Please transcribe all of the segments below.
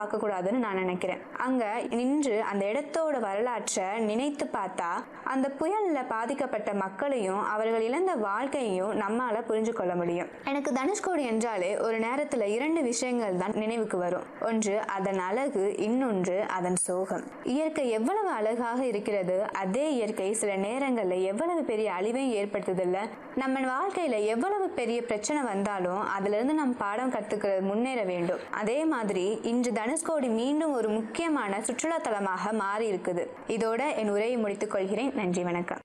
பார்க்கக்கூடாதுன்னு நான் நினைக்கிறேன் அங்க நின்று அந்த இடத்தோட வரலாற்றை நினைத்து பார்த்தா அந்த புயல்ல பாதிக்கப்பட்ட மக்களையும் அவர்கள் இழந்த வாழ்க்கையையும் நம்மால புரிஞ்சு கொள்ள முடியும் எனக்கு தனுஷ்கோடி என்றாலே ஒரு நேரத்துல இரண்டு விஷயங்கள் தான் நினைவுக்கு வரும் ஒன்று அதன் அழகு இன்னொன்று அதன் சோகம் இயற்கை எவ்வளவு அழகாக இருக்கிறது அதே இயற்கை சில நேரங்கள்ல எவ்வளவு பெரிய அழிவையும் ஏற்படுத்துதில்ல நம்ம வாழ்க்கையில எவ்வளவு பெரிய பிரச்சனை வந்தாலும் அதுல இருந்து நம்ம பாடம் கத்துக்கிறது முன்னேற வேண்டும் அதே மாதிரி இன்று தனுஷ்கோடி மீண்டும் ஒரு முக்கியமான சுற்றுலா தலமாக மாறி இருக்குது இதோட என் உரையை முடித்துக் கொள்கிறேன் நன்றி வணக்கம்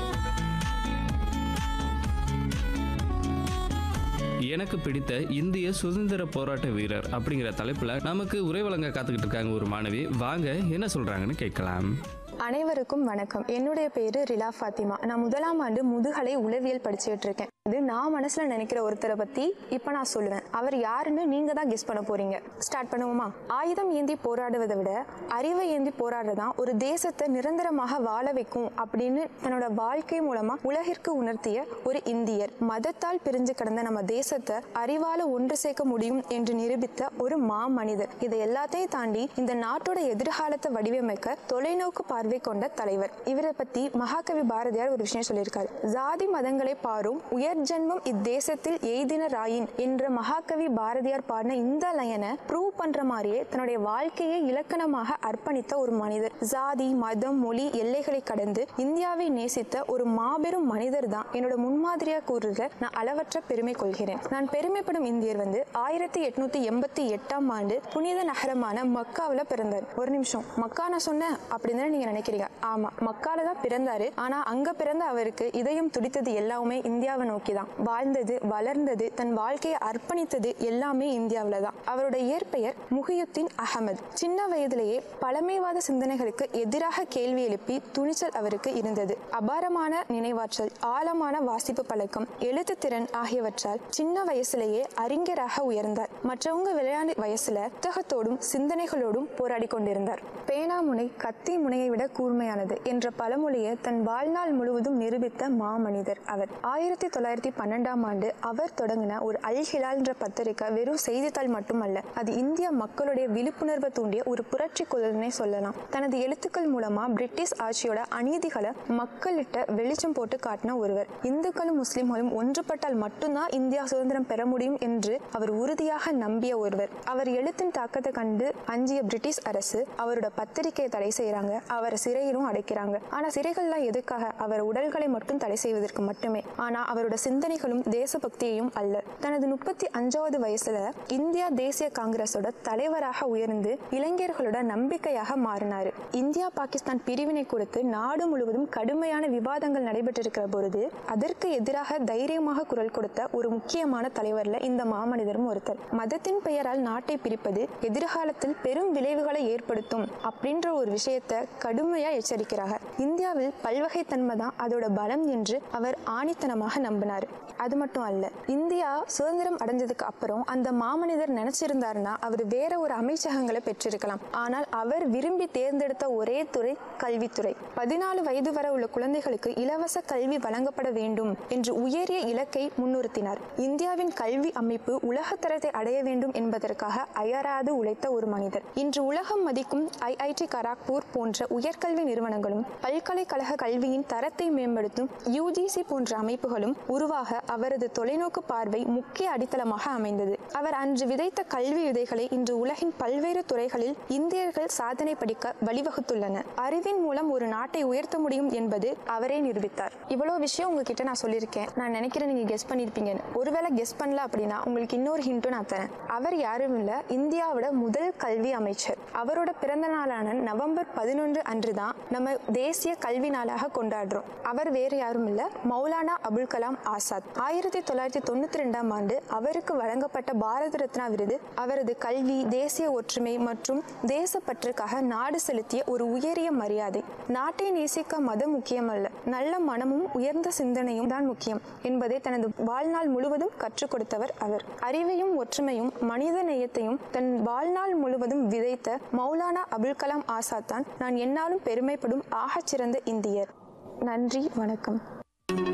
எனக்கு பிடித்த இந்திய சுதந்திர போராட்ட வீரர் அப்படிங்கிற தலைப்புல நமக்கு உரை வழங்க காத்துக்கிட்டு இருக்காங்க ஒரு மாணவி வாங்க என்ன சொல்றாங்கன்னு கேட்கலாம் அனைவருக்கும் வணக்கம் என்னுடைய பேரு ரிலா ஃபாத்திமா நான் முதலாம் ஆண்டு முதுகலை உளவியல் படிச்சுட்டு இருக்கேன் இது நான் மனசுல நினைக்கிற ஒருத்தரை பத்தி இப்ப நான் சொல்லுவேன் அவர் யாருன்னு நீங்க தான் கெஸ் பண்ண போறீங்க ஸ்டார்ட் பண்ணுவோமா ஆயுதம் ஏந்தி போராடுவதை விட அறிவை ஏந்தி போராடுறதான் ஒரு தேசத்தை நிரந்தரமாக வாழ வைக்கும் அப்படின்னு தன்னோட வாழ்க்கை மூலமா உலகிற்கு உணர்த்திய ஒரு இந்தியர் மதத்தால் பிரிஞ்சு கிடந்த நம்ம தேசத்தை அறிவால ஒன்று சேர்க்க முடியும் என்று நிரூபித்த ஒரு மா மனிதர் இதை எல்லாத்தையும் தாண்டி இந்த நாட்டோட எதிர்காலத்தை வடிவமைக்க தொலைநோக்கு பார்வை கொண்ட தலைவர் இவரை பத்தி மகாகவி பாரதியார் ஒரு விஷயம் சொல்லியிருக்காரு ஜாதி மதங்களை பாரும் உயர் ஜென்மம் இத்தேசத்தில் எய்தினராயின் என்ற மகாகவி பாரதியார் பாடின இந்த லையனை ப்ரூவ் பண்ற மாதிரியே தன்னுடைய வாழ்க்கையை இலக்கணமாக அர்ப்பணித்த ஒரு மனிதர் ஜாதி மதம் மொழி எல்லைகளை கடந்து இந்தியாவை நேசித்த ஒரு மாபெரும் மனிதர் தான் என்னோட முன்மாதிரியா கூறுறதுல நான் அளவற்ற பெருமை கொள்கிறேன் நான் பெருமைப்படும் இந்தியர் வந்து ஆயிரத்தி எட்நூத்தி எண்பத்தி எட்டாம் ஆண்டு புனித நகரமான மக்காவில் பிறந்தார் ஒரு நிமிஷம் மக்கா நான் சொன்னேன் அப்படின்னு தானே நீங்க நினைக்கிறீங்க ஆமா மக்கால தான் பிறந்தாரு ஆனா அங்க பிறந்த அவருக்கு இதயம் துடித்தது எல்லாமே இந்தியாவை நோக்கி தான் வாழ்ந்தது வளர்ந்தது தன் வாழ்க்கையை அர்ப்பணித்தது எல்லாமே இந்தியாவில தான் அவரோட இயற்பெயர் முஹியுத்தீன் அகமது சின்ன வயதிலேயே பழமைவாத சிந்தனைகளுக்கு எதிராக கேள்வி எழுப்பி துணிச்சல் அவருக்கு இருந்தது அபாரமான நினைவாற்றல் ஆழமான வாசிப்பு பழக்கம் எழுத்து திறன் ஆகியவற்றால் சின்ன வயசுலேயே அறிஞராக உயர்ந்தார் மற்றவங்க விளையாண்டு வயசுல புத்தகத்தோடும் சிந்தனைகளோடும் போராடி கொண்டிருந்தார் பேனா முனை கத்தி முனையை விட கூர்மையானது என்ற பழமொழியை தன் வாழ்நாள் முழுவதும் நிரூபித்த மாமனிதர் அவர் ஆயிரத்தி தொள்ளாயிரத்தி பன்னெண்டாம் ஆண்டு அவர் தொடங்கின ஒரு அல் ஹிலால் என்ற பத்திரிகை வெறும் செய்தித்தாள் மட்டுமல்ல அது இந்திய மக்களுடைய விழிப்புணர்வை தூண்டிய ஒரு புரட்சி குரல்னே சொல்லலாம் தனது எழுத்துக்கள் மூலமா பிரிட்டிஷ் ஆட்சியோட அநீதிகளை மக்களிட்ட வெளிச்சம் போட்டு காட்டின ஒருவர் இந்துக்களும் முஸ்லிம்களும் ஒன்றுபட்டால் மட்டும்தான் இந்தியா சுதந்திரம் பெற முடியும் என்று அவர் உறுதியாக நம்பிய ஒருவர் அவர் எழுத்தின் தாக்கத்தை கண்டு அஞ்சிய பிரிட்டிஷ் அரசு அவரோட பத்திரிகையை தடை செய்யறாங்க அவரை சிறையிலும் அடைக்கிறாங்க ஆனா சிறைகள்லாம் எதுக்காக அவர் உடல்களை மட்டும் தடை செய்வதற்கு மட்டுமே ஆனா அவரோட சிந்தனைகளும் தேசபக்தியையும் அல்ல தனது முப்பத்தி அஞ்சாவது வயசுல இந்தியா தேசிய காங்கிரஸோட தலைவராக உயர்ந்து இளைஞர்களோட நம்பிக்கையாக மாறினாரு இந்தியா பாகிஸ்தான் பிரிவினை கொடுத்து நாடு முழுவதும் கடுமையான விவாதங்கள் நடைபெற்றிருக்கிற பொழுது அதற்கு எதிராக தைரியமாக குரல் கொடுத்த ஒரு முக்கியமான தலைவர்ல இந்த மாமனிதரும் ஒருத்தர் மதத்தின் பெயரால் நாட்டை பிரிப்பது எதிர்காலத்தில் பெரும் விளைவுகளை ஏற்படுத்தும் அப்படின்ற ஒரு விஷயத்தை கடுமையா எச்சரிக்கிறாங்க இந்தியாவில் பல்வகைத்தன்மை தான் அதோட பலம் என்று அவர் ஆணித்தனமாக நம்பினார் அது மட்டும் அல்ல இந்தியா சுதந்திரம் அடைஞ்சதுக்கு அப்புறம் அந்த மாமனிதர் நினைச்சிருந்தாருன்னா அவர் வேற ஒரு அமைச்சகங்களை பெற்றிருக்கலாம் ஆனால் அவர் விரும்பி தேர்ந்தெடுத்த ஒரே துறை கல்வித்துறை பதினாலு வயது வரை உள்ள குழந்தைகளுக்கு இலவச கல்வி வழங்கப்பட வேண்டும் என்று உயரிய இலக்கை முன்னிறுத்தினார் இந்தியாவின் கல்வி அமைப்பு உலகத்தரத்தை அடைய வேண்டும் என்பதற்காக அயராது உழைத்த ஒரு மனிதர் இன்று உலகம் மதிக்கும் ஐஐடி கராக்பூர் போன்ற உயர்கல்வி நிறுவனங்களும் பல்கலைக்கழக கல்வியின் தரத்தை மேம்படுத்தும் யூஜிசி போன்ற அமைப்புகளும் உருவாக அவரது தொலைநோக்கு பார்வை முக்கிய அடித்தளமாக அமைந்தது அவர் அன்று விதைத்த கல்வி விதைகளை இன்று உலகின் பல்வேறு துறைகளில் இந்தியர்கள் சாதனை படிக்க வழிவகுத்துள்ளனர் அறிவின் மூலம் ஒரு நாட்டை உயர்த்த முடியும் என்பது அவரே நிரூபித்தார் இவ்வளவு விஷயம் உங்ககிட்ட நான் சொல்லியிருக்கேன் நான் நினைக்கிறேன் நீங்க கெஸ் பண்ணிருப்பீங்கன்னு ஒருவேளை கெஸ் பண்ணல அப்படின்னா உங்களுக்கு இன்னொரு ஹிண்ட்டும் நான் தரேன் அவர் யாரும் இல்ல இந்தியாவோட முதல் கல்வி அமைச்சர் அவரோட பிறந்த நாளான நவம்பர் பதினொன்று அன்று தான் நம்ம தேசிய கல்வி நாளாக கொண்டாடுறோம் அவர் வேறு யாரும் இல்ல மௌலானா அபுல் கலாம் ஆசாத் ஆயிரத்தி தொள்ளாயிரத்தி தொண்ணூத்தி ரெண்டாம் ஆண்டு அவருக்கு வழங்கப்பட்ட பாரத ரத்னா விருது அவரது கல்வி தேசிய ஒற்றுமை மற்றும் தேசப்பற்றுக்காக நாடு செலுத்திய ஒரு உயரிய மரியாதை நாட்டை நேசிக்க மதம் முக்கியமல்ல நல்ல மனமும் உயர்ந்த சிந்தனையும் தான் முக்கியம் என்பதை தனது வாழ்நாள் முழுவதும் கற்றுக் கொடுத்தவர் அவர் அறிவையும் ஒற்றுமையும் மனித நேயத்தையும் தன் வாழ்நாள் முழுவதும் விதைத்த மௌலானா அபுல் கலாம் ஆசாத் தான் நான் என்னாலும் பெருமைப்படும் ஆகச்சிறந்த இந்தியர் நன்றி வணக்கம்